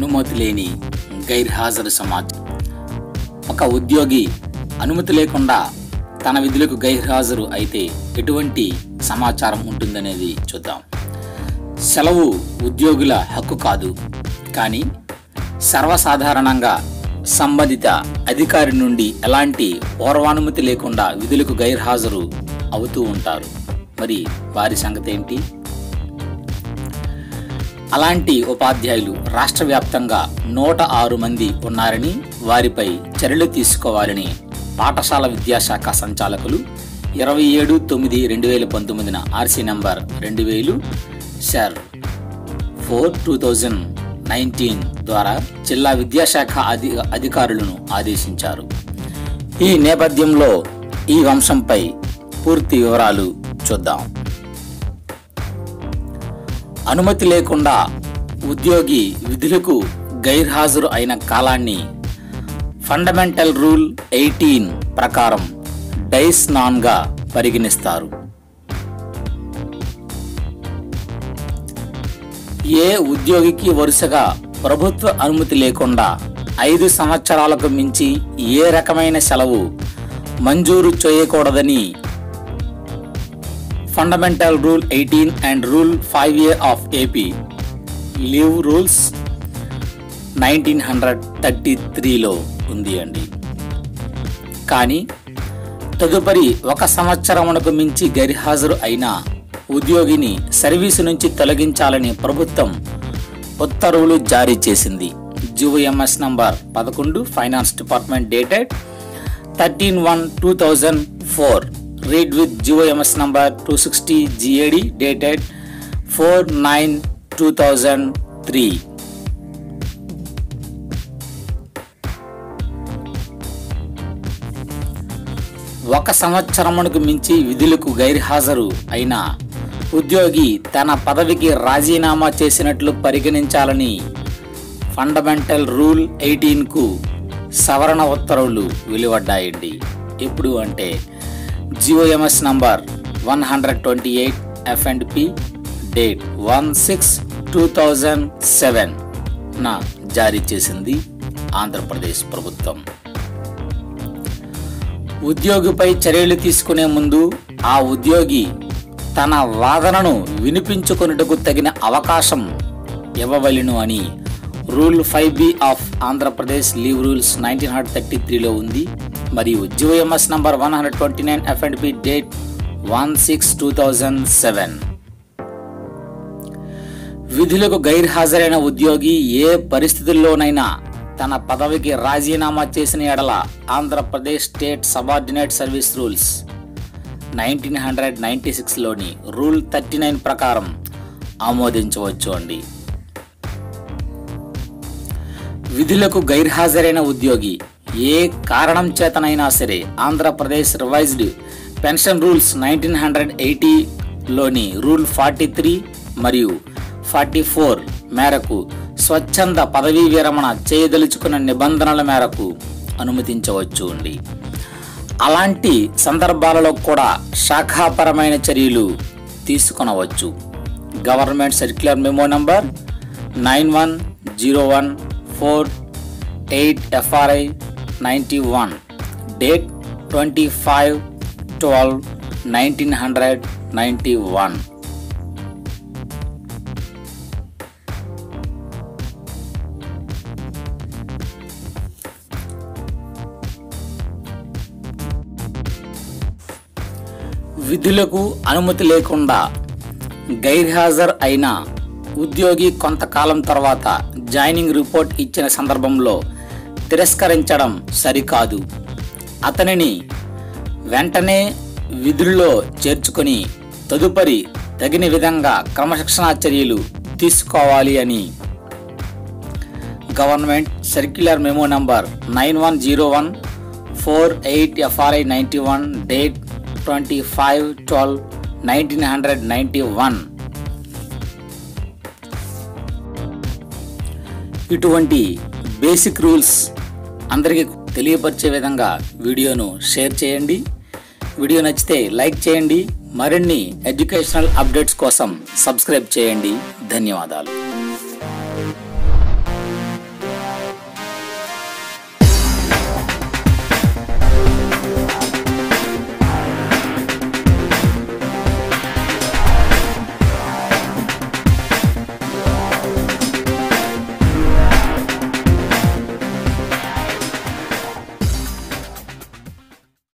అనుమతి లేని గైర్హాజరు సమాచారం ఒక ఉద్యోగి అనుమతి లేకుండా తన విధులకు గైర్హాజరు అయితే ఎటువంటి సమాచారం ఉంటుందనేది చూద్దాం సెలవు ఉద్యోగుల హక్కు కాదు కానీ సర్వసాధారణంగా సంబంధిత అధికారి నుండి ఎలాంటి పూర్వానుమతి లేకుండా విధులకు గైర్హాజరు అవుతూ ఉంటారు మరి వారి సంగతి ఏంటి అలాంటి ఉపాధ్యాయులు రాష్ట్ర వ్యాప్తంగా నూట ఆరు మంది ఉన్నారని వారిపై చర్యలు తీసుకోవాలని పాఠశాల విద్యాశాఖ సంచాలకులు ఇరవై ఏడు తొమ్మిది రెండు వేల పంతొమ్మిదిన ఆర్సీ నంబర్ రెండు వేలు షర్ ఫోర్ టూ థౌజండ్ నైన్టీన్ ద్వారా జిల్లా విద్యాశాఖ అధి అధికారులను ఆదేశించారు ఈ నేపథ్యంలో ఈ అంశంపై పూర్తి వివరాలు చూద్దాం అనుమతి లేకుండా ఉద్యోగి విధులకు గైర్హాజరు అయిన కాలాన్ని ఫండమెంటల్ రూల్ ఎయిటీన్ ప్రకారం డైస్ నాన్గా పరిగణిస్తారు ఏ ఉద్యోగికి వరుసగా ప్రభుత్వ అనుమతి లేకుండా ఐదు సంవత్సరాలకు మించి ఏ రకమైన సెలవు మంజూరు చేయకూడదని fundamental rule eighteen and rule five A of AP leave rules nineteen hundred thirty త్రీలో ఉంది అండి కానీ తదుపరి ఒక సంవత్సరమునకు మించి గైర్హాజరు అయిన ఉద్యోగిని సర్వీసు నుంచి తొలగించాలని ప్రభుత్వం ఉత్తర్వులు జారీ చేసింది జిఓఎంఎస్ నంబర్ పదకొండు finance department dated thirteen one two thousand four read with GOMS number two sixty GAD dated four nine two thousand three ఒక సంవత్సరమునకు మించి విధులకు గైర్హాజరు అయిన ఉద్యోగి తన పదవికి రాజీనామా చేసినట్లు పరిగణించాలని ఫండమెంటల్ రూల్ ఎయిటీన్కు సవరణ ఉత్తర్వులు వెలువడ్డాయండి ఎప్పుడు అంటే GOMS number one hundred twenty eight F and P date one six two thousand seven నా జారీ చేసింది ఆంధ్రప్రదేశ్ ప్రభుత్వం ఉద్యోగిపై చర్యలు తీసుకునే ముందు ఆ ఉద్యోగి తన వాదనను వినిపించుకొనుటకు తగిన అవకాశం ఇవ్వవలెను అని rule five B of Andhra Pradesh leave rules nineteen hundred thirty త్రీలో ఉంది మరియు GOMS number one hundred twenty nine F and P date one six two thousand seven విధులకు గైర్హాజరైన ఉద్యోగి ఏ పరిస్థితుల్లోనైనా తన పదవికి రాజీనామా చేసిన ఎడల Andhra Pradesh state subordinate service rules nineteen hundred ninety సిక్స్లోని రూల్ థర్టీ నైన్ ప్రకారం ఆమోదించవచ్చు అండి విధులకు గైర్హాజరైన ఉద్యోగి ఏ కారణం చేతనైనా సరే Andhra Pradesh revised pension rules nineteen hundred ఎయిటీలోని రూల్ ఫార్టీ త్రీ మరియు ఫార్టీ ఫోర్ మేరకు స్వచ్ఛంద పదవీ విరమణ చేయదలుచుకున్న నిబంధనల మేరకు అనుమతించవచ్చు అండి అలాంటి సందర్భాలలో కూడా శాఖాపరమైన చర్యలు తీసుకొనవచ్చు government circular memo number nine one zero one four eight FRI ninety one date twenty five twelve nineteen hundred ninety one విధులకు అనుమతి లేకుండా గైర్హాజర్ అయిన ఉద్యోగి కొంతకాలం తర్వాత జాయినింగ్ రిపోర్ట్ ఇచ్చిన సందర్భంలో తిరస్కరించడం సరికాదు అతనిని వెంటనే విధుల్లో చేర్చుకొని తదుపరి తగిన విధంగా క్రమశిక్షణా చర్యలు తీసుకోవాలి అని government circular memo number nine one zero one four eight FRI ninety one date twenty five twelve nineteen hundred ninety one ఇటువంటి బేసిక్ రూల్స్ అందరికీ తెలియపరిచే విధంగా వీడియోను షేర్ చేయండి వీడియో నచ్చితే లైక్ చేయండి మరిన్ని ఎడ్యుకేషనల్ అప్డేట్స్ కోసం సబ్స్క్రైబ్ చేయండి ధన్యవాదాలు